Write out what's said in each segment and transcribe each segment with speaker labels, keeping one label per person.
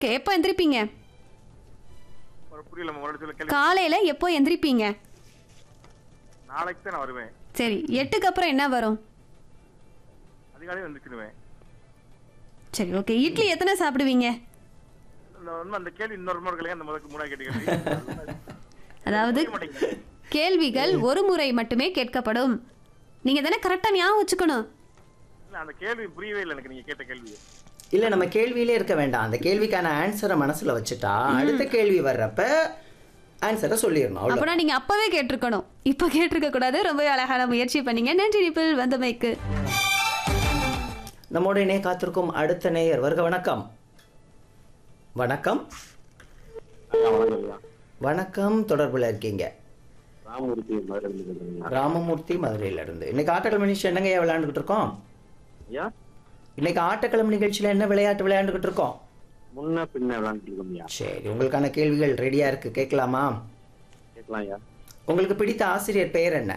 Speaker 1: K- எப்போ எந்திரிப்பீங்க
Speaker 2: ஒரு புரியல மறுபடியும் சொல்ல கேள்வி
Speaker 1: காலையில எப்போ எந்திரிப்பீங்க
Speaker 2: நாளைக்கு தான் நான் வருவேன்
Speaker 1: சரி எட்டுக்கு அப்புறம் என்ன வரும்
Speaker 2: அதிகாலையும் வந்துச்சிடுவேன்
Speaker 1: சரி ஓகே இட்லி எத்தனை சாப்பிடுவீங்க
Speaker 2: இந்த உண்மை அந்த கேள்வி இன்னொரு முறை கேளுங்க அந்த முதலுக்கு மூணா கேட்டு கேள்வி
Speaker 1: அதாவது
Speaker 2: புரிய மாட்டேங்குது.
Speaker 1: கேள்விகள் ஒரு முறை மட்டுமே கேட்கப்படும் நீங்க தானே கரெக்டா ஞாபகம் வச்சுக்கணும்
Speaker 2: இல்ல அந்த கேள்வி புரியவே இல்லை எனக்கு நீங்க கேட்ட கேள்வி
Speaker 3: இல்ல நம்ம கேள்வியிலே இருக்க வேண்டாம் அந்த கேள்விக்கான ஆன்சரை மனசுல வச்சுட்டா அடுத்த கேள்வி வர்றப்ப ஆன்சரை சொல்லிடணும் அவ்வளோ
Speaker 1: அப்பனா நீங்க அப்பவே கேட்டிருக்கணும் இப்ப கேட்டிருக்க கூடாது ரொம்பவே அழகான முயற்சி பண்ணீங்க நன்றி நிப்பிள் வந்தமைக்கு
Speaker 3: நம்மோட இணைய காத்திருக்கும் அடுத்த நேயர் வருக வணக்கம் வணக்கம் வணக்கம் தொடர்புல இருக்கீங்க
Speaker 4: ராமமூர்த்தி மதுரையிலிருந்து பேசுறீங்களா?
Speaker 3: ராமமூர்த்தி மதுரையில இருந்து இன்னைக்கு ஆட்டக்கிழமை நிகழ்ச்சி என்னங்க விளையாண்டுகிட்டு இருக்கோம்
Speaker 4: ஐயா
Speaker 3: இன்னைக்கு ஆட்டக்கிழமை நிகழ்ச்சியில என்ன விளையாட்டு விளையாண்டுகிட்டு இருக்கோம்
Speaker 4: முன்ன பின்ன விளையாண்டுட்டு இருக்கோம் ஐயா
Speaker 3: சரி உங்களுக்கான கேள்விகள் ரெடியா இருக்கு கேட்கலாமா
Speaker 4: கேட்கலாம் ஐயா
Speaker 3: உங்களுக்கு பிடித்த ஆசிரியர் பெயர் என்ன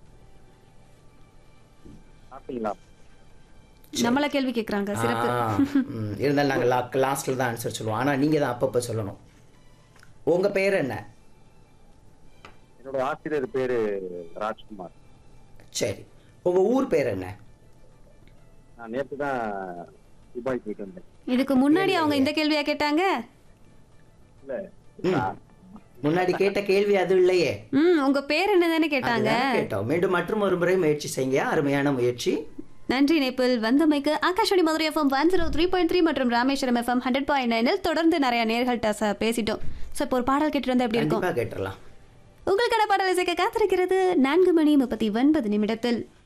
Speaker 4: சாப்பிட்டீங்களா
Speaker 1: நம்மள கேள்வி கேக்குறாங்க சிறப்பு
Speaker 3: ஆ, ம், இருந்தாலும் நாங்கள் லா லாஸ்ட்டில் தான் ஆன்சர் சொல்லுவோம் ஆனால் நீங்கள் தான் அப்பப்போ சொல்லணும் உங்கள் பேர் என்ன
Speaker 4: என்னோட ஆசிரியர் பேரு ராஜ்குமார்
Speaker 3: சரி உங்கள் ஊர் பேர் என்ன
Speaker 4: நான் நேற்று தான் துபாய் போயிட்டு வந்தேன்
Speaker 1: இதுக்கு முன்னாடி அவங்க இந்த கேள்வியா கேட்டாங்க
Speaker 4: இல்ல
Speaker 3: ம். முன்னாடி கேட்ட கேள்வி அது இல்லையே
Speaker 1: ம் உங்க பேர் என்னதானே கேட்டாங்க
Speaker 3: அதுதானே கேட்டோம் மீண்டும் மற்றும் ஒரு முறை முயற்சி செய்யுங்க அருமையான முயற்சி
Speaker 1: நன்றி நேபிள் வந்தமைக்கு Akashvani Madurai FM one zero three point three மற்றும் ராமேஸ்வரம் எஃப்எம் ஹண்ட்ரட் பாயிண்ட் நைனில் தொடர்ந்து நிறைய நேர்கள்ட்ட ச- பேசிட்டோம் ஸோ இப்போ ஒரு பாடல் கேட்டு வந்தா எப்படி இருக்கும்
Speaker 3: கண்டிப்பாக கேட்டுடலாம்
Speaker 1: உங்களுக்கான பாடல் இசைக்க காத்திருக்கிறது நான்கு மணி முப்பத்தி ஒன்பது நிமிடத்தில்